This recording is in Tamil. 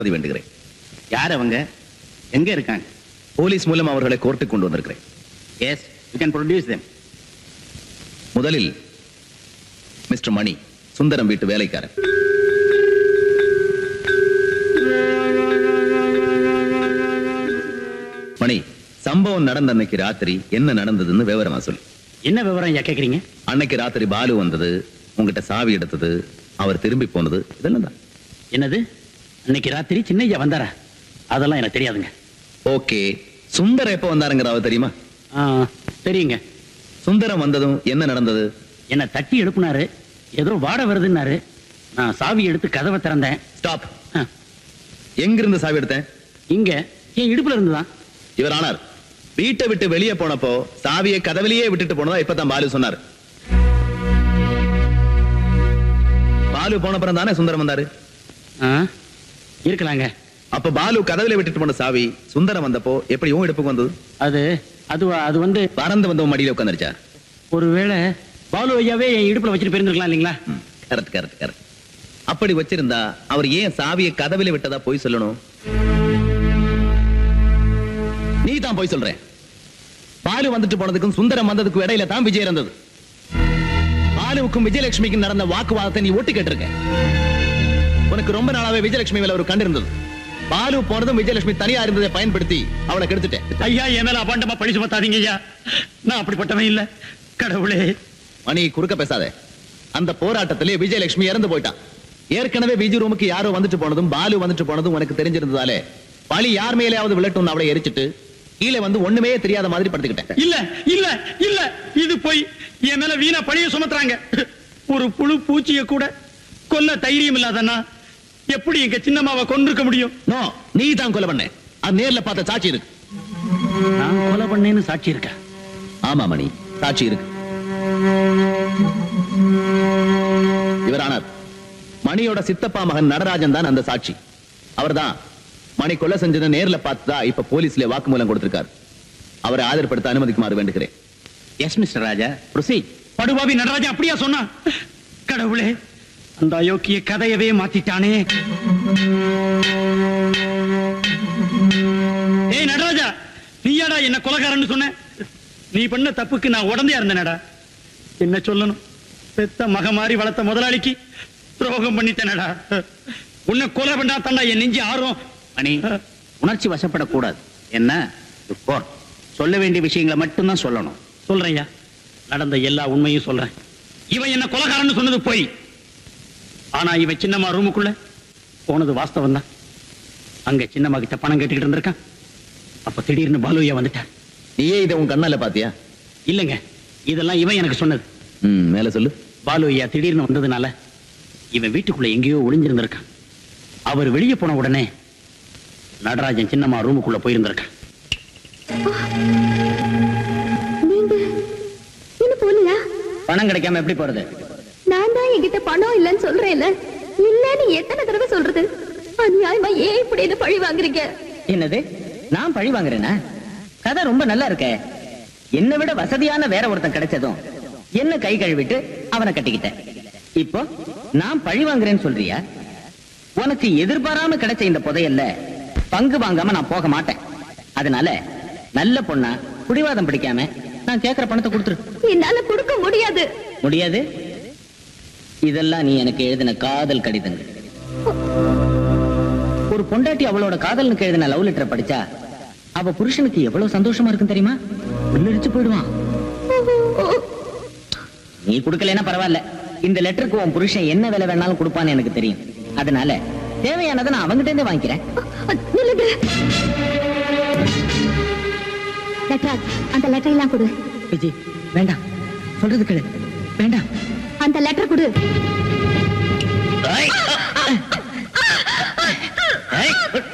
பதிவு வேண்டுகிறேன் யார் அவங்க எங்க இருக்காங்க போலீஸ் மூலம் அவர்களை கோர்ட்டுக்கு கொண்டு வந்திருக்கிறேன் yes you can produce them முதலில் மிஸ்டர் மணி சுந்தரம் வீட்டு வேலைக்காரன் மணி சம்பவம் நடந்த அன்னைக்கு ராத்திரி என்ன நடந்ததுன்னு விவரமா சொல்லு என்ன விவரம் ஐயா கேக்குறீங்க அன்னைக்கு ராத்திரி பாலு வந்தது உங்ககிட்ட சாவி எடுத்தது அவர் திரும்பி போனது இதெல்லாம் தான் என்னது இன்னைக்கு ராத்திரி சின்னையா வந்தாரா அதெல்லாம் எனக்கு தெரியாதுங்க ஓகே சுந்தரம் எப்போ வந்தாருங்கிறத தெரியுமா ஆ, தெரியுங்க சுந்தரம் வந்ததும் என்ன நடந்தது என்ன தட்டி எழுப்புனாரு ஏதோ வாட வருதுன்னாரு நான் சாவி எடுத்து கதவை திறந்தேன் ஸ்டாப் ஆ, எங்கிருந்து சாவி எடுத்தேன் இங்க என் இடுப்புல இருந்துதான் இவர் ஆனார் வீட்டை விட்டு வெளியே போனப்போ சாவியை கதவிலேயே விட்டுட்டு போனதா இப்பதான் பாலு சொன்னார் பாலு போன அப்புறம் தானே சுந்தரம் வந்தாரு ஆ, இருக்கலாங்க அப்ப பாலு கதவில விட்டுட்டு போன சாவி சுந்தரம் வந்தப்போ எப்படி உன் இடுப்புக்கு வந்தது அது அது அது வந்து பறந்து வந்து உன் மடியில உட்காந்துருச்சா ஒருவேளை பாலு ஐயாவே என் இடுப்புல வச்சுட்டு போயிருந்திருக்கலாம் இல்லைங்களா கரெக்ட் கரெக்ட் கரெக்ட் அப்படி வச்சிருந்தா அவர் ஏன் சாவியை கதவில விட்டதா போய் சொல்லணும் நீ தான் போய் சொல்றேன் பாலு வந்துட்டு போனதுக்கும் சுந்தரம் வந்ததுக்கும் இடையில தான் விஜய் இருந்தது பாலுவுக்கும் விஜயலட்சுமிக்கும் நடந்த வாக்குவாதத்தை நீ ஒட்டு கேட்டிருக்க உனக்கு ரொம்ப நாளாவே விஜயலட்சுமி மேல ஒரு கண்டு இருந்தது பாலு போனதும் விஜயலட்சுமி தனியா இருந்ததை பயன்படுத்தி அவளை கெடுத்துட்டேன் ஐயா என் மேல அபாண்டமா பழி சுமத்தாதீங்க ஐயா நான் அப்படிப்பட்டவன் இல்ல கடவுளே மணி குறுக்க பேசாத அந்த போராட்டத்திலே விஜயலட்சுமி இறந்து போயிட்டான் ஏற்கனவே விஜய் ரூமுக்கு யாரோ வந்துட்டு போனதும் பாலு வந்துட்டு போனதும் உனக்கு தெரிஞ்சிருந்ததாலே பழி யார் மேலேயாவது விழட்டும் அவளை எரிச்சிட்டு கீழே வந்து ஒண்ணுமே தெரியாத மாதிரி படுத்துக்கிட்டேன் இல்ல இல்ல இல்ல இது போய் என் மேல வீணா பழிய சுமத்துறாங்க ஒரு புழு பூச்சிய கூட கொல்ல தைரியம் இல்லாதண்ணா எப்படி எங்க சின்னம்மாவை கொண்டிருக்க முடியும் நோ நீ தான் கொலை பண்ண அது நேர்ல பார்த்த சாட்சி இருக்கு நான் கொலை பண்ணேன்னு சாட்சி இருக்கா ஆமா மணி சாட்சி இருக்கு இவரானார் மணியோட சித்தப்பா மகன் நடராஜன் தான் அந்த சாட்சி அவர்தான் மணி கொலை செஞ்சதை நேர்ல பார்த்ததா இப்ப போலீஸ்ல வாக்குமூலம் கொடுத்திருக்காரு அவரை ஆதரப்படுத்த அனுமதிக்குமாறு வேண்டுகிறேன் எஸ் மிஸ்டர் ராஜா ப்ரொசீட் படுபாவி நடராஜா அப்படியா சொன்னா கடவுளே அந்த அயோக்கிய கதையவே மாத்திட்டானே ஏய் நடராஜா நீயாடா என்ன கொலைகாரன்னு சொன்ன நீ பண்ண தப்புக்கு நான் உடந்தையா இருந்தேனடா என்ன சொல்லணும் பெத்த மக மாறி வளர்த்த முதலாளிக்கு துரோகம் பண்ணிட்டேனடா உன்னை கொலை பண்ணா தாண்டா என் நெஞ்சு ஆர்வம் மணி உணர்ச்சி வசப்படக்கூடாது என்ன இது court. சொல்ல வேண்டிய விஷயங்களை மட்டும்தான் சொல்லணும் சொல்றேன்யா நடந்த எல்லா உண்மையும் சொல்றேன் இவன் என்ன கொலகாரன்னு சொன்னது போய் ஆனா இவன் சின்னம்மா ரூமுக்குள்ள போனது வாஸ்தவம் தான் அங்க சின்னம்மா கிட்ட பணம் கேட்டுக்கிட்டு இருந்திருக்கான் அப்ப திடீர்னு பாலுயா வந்துட்டார் நீயே இதை உன் கண்ணால பாத்தியா இல்லைங்க இதெல்லாம் இவன் எனக்கு சொன்னது ம் மேல சொல்லு பாலு ஐயா திடீர்னு வந்ததுனால இவன் வீட்டுக்குள்ள எங்கேயோ ஒளிஞ்சிருந்திருக்கான் அவர் வெளியே போன உடனே நடராஜன் சின்னம்மா ரூமுக்குள்ள போயிருந்திருக்கான் நீங்க இன்னும் போலியா பணம் கிடைக்காம எப்படி போறது நான் தான் என்கிட்ட பணம் இல்லைன்னு சொல்றேன்ல இல்லன்னு எத்தனை தடவை சொல்றது அநியாயமா ஏன் இப்படி என்ன பழி வாங்குறீங்க என்னது நான் பழி வாங்குறேனா கதை ரொம்ப நல்லா இருக்கே என்னை விட வசதியான வேற ஒருத்தன் கிடைச்சதும் என்ன கை கழுவிட்டு அவனை கட்டிக்கிட்டேன் இப்போ நான் பழி வாங்குறேன்னு சொல்றியா உனக்கு எதிர்பாராம கிடைச்ச இந்த புதையல்ல பங்கு வாங்காம நான் போக மாட்டேன் அதனால நல்ல பொண்ணா குடிவாதம் பிடிக்காம நான் கேட்கிற பணத்தை கொடுத்துரு என்னால கொடுக்க முடியாது முடியாது இதெல்லாம் நீ எனக்கு எழுதின காதல் கடிதங்கள் ஒரு பொண்டாட்டி அவளோட காதலனுக்கு எழுதின லவ் லெட்டர் படிச்சா அவ புருஷனுக்கு எவ்வளவு சந்தோஷமா இருக்கும் தெரியுமா உள்ளிடிச்சு போயிடுவான் நீ கொடுக்கலைன்னா பரவாயில்ல இந்த லெட்டருக்கு உன் புருஷன் என்ன விலை வேணாலும் கொடுப்பான்னு எனக்கு தெரியும் அதனால தேவையானதை நான் அவங்கிட்ட இருந்தே வாங்கிக்கிறேன் நில்லுங்க லெட்டர் அந்த லெட்டர் எல்லாம் கொடு விஜய் வேண்டாம் சொல்றது கேளு வேண்டாம் அந்த லெட்டர் கொடு ஏய். ஏய்.